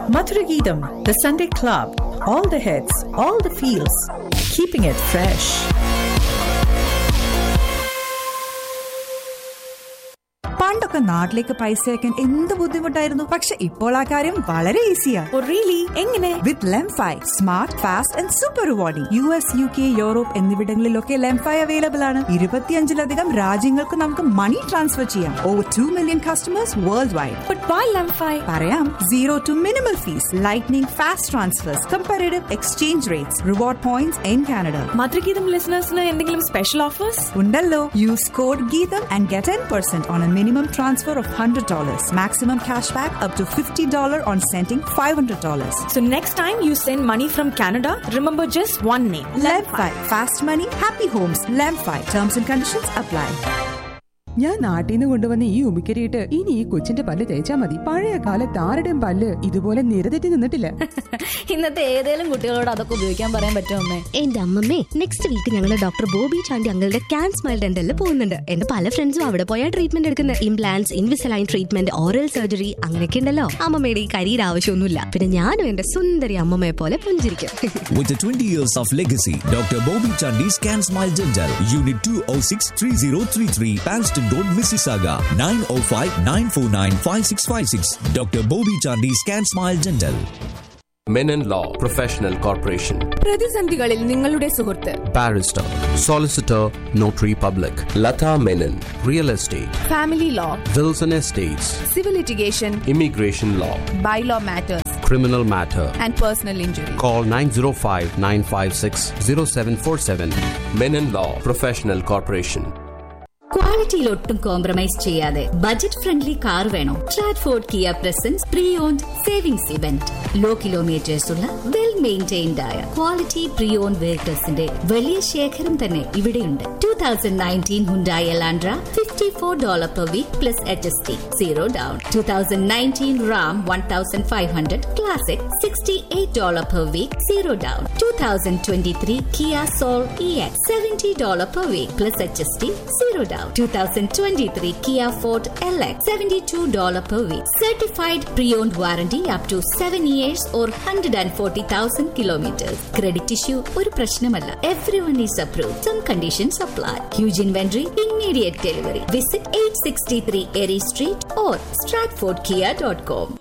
Madhuragidam, the Sunday Club. All the hits, all the feels. Keeping it fresh. പണ്ടൊക്കെ നാട്ടിലേക്ക് പൈസ അയക്കാൻ എന്ത് ബുദ്ധിമുട്ടായിരുന്നു പക്ഷെ ഇപ്പോൾ ആ കാര്യം വളരെ ഈസിയാ എങ്ങനെ with Lemfi smart fast and super rewarding U S U K Europe എന്നിവിടങ്ങളിലൊക്കെ ലെംഫൈ അവൈലബിൾ ആണ് ഇരുപത്തിയഞ്ചിലധികം രാജ്യങ്ങൾക്ക് നമുക്ക് മണി ട്രാൻസ്ഫർ ചെയ്യാം over two million customers worldwide But why Lamfi? പറയാം zero to minimal fees lightning fast transfers comparative exchange rates reward points in Canada Madhurageetham ലിസണേഴ്സിന് എന്തെങ്കിലും special offers ഉണ്ടല്ലോ use code Geetham and get ten percent on a minimum transfer of hundred dollars maximum cash back up to fifty dollar on sending five hundred dollars So next time you send money from Canada, remember just one name. Lemfi. Fast money, happy homes. Lemfi. Terms and conditions apply. ഞാൻ നാട്ടിൽ നിന്ന് കൊണ്ടുവന്ന ഈ ഉമിക്കരിയിട്ട് ഇനി ഈ കൊച്ചിന്റെ പല്ല് തേച്ചാ മതി പഴയ കാലത്ത് ആരുടെയും പല്ല് ഇതുപോലെ നിരതെറ്റി നിന്നിട്ടില്ല ഇന്നത്തെ ഏതേലും കുട്ടികളോട് അതൊക്കെ ഉപയോഗിക്കാൻ പറയാൻ പറ്റുമോ അമ്മേ എന്റെ അമ്മമ്മേ നെക്സ്റ്റ് വീക്ക് ഞങ്ങൾ ഡോക്ടർ ബോബി ചാണ്ടി അങ്ങളുടെ ക്യാൻ സ്മൈൽ ഡെന്റലിൽ പോകുന്നുണ്ട് എന്റെ പല ഫ്രണ്ട്സും അവിടെ പോയാൽ ട്രീറ്റ്മെന്റ് എടുക്കുന്നത് implants Invisalign treatment oral surgery അങ്ങനെയൊക്കെ ഉണ്ടല്ലോ അമ്മമ്മയുടെ ഈ കരിയിൽ ആവശ്യമൊന്നുമില്ല പിന്നെ ഞാനും എന്റെ സുന്ദരി അമ്മമ്മയെ പോലെ പുഞ്ചിരിക്കും With the 20 years of legacy, Dr. Bobby Chandi's Can Smile Dental, Unit 206 3033, Panston Road, Mississauga, 905 949 5656. Dr. Bobby Chandi's Can Smile Dental. Menon Law Professional Corporation. പ്രതിസന്ധികളിൽ നിങ്ങളുടെ സുഹൃത്ത് Barrister. Solicitor. Notary Public. Lata Menon. Real Estate. Family law Wilson Estates. Civil litigation Immigration Law. Bylaw matters Criminal Matter. And personal injury Call 905 956 0747. Menon Law Professional Corporation. ക്വാളിറ്റിയിൽ ഒട്ടും compromise ചെയ്യാതെ budget friendly car വേണോ transport Kia presence pre owned savings event low kilometres ഉള്ള well maintained ആയ quality pre own വെഹിക്കിൾസിന്റെ വലിയ ശേഖരം തന്നെ ഇവിടെയുണ്ട് two thousand nineteen Hyundai Elantra fifty four dollar per week plus H S T zero down two thousand nineteen Ram one thousand five hundred classic sixty eight dollar per week zero down two thousand twenty three Kia Soul E X seventy dollar per week plus H S T zero down. 2023 Kia Ford LX $72 per week. Certified pre-owned warranty up to 7 years or 140,000 kilometers. Credit issue ഒരു പ്രശ്നമല്ല. Everyone is approved. Some conditions apply. Huge inventory, immediate delivery. Visit 863 Erie Street or stratfordkia.com.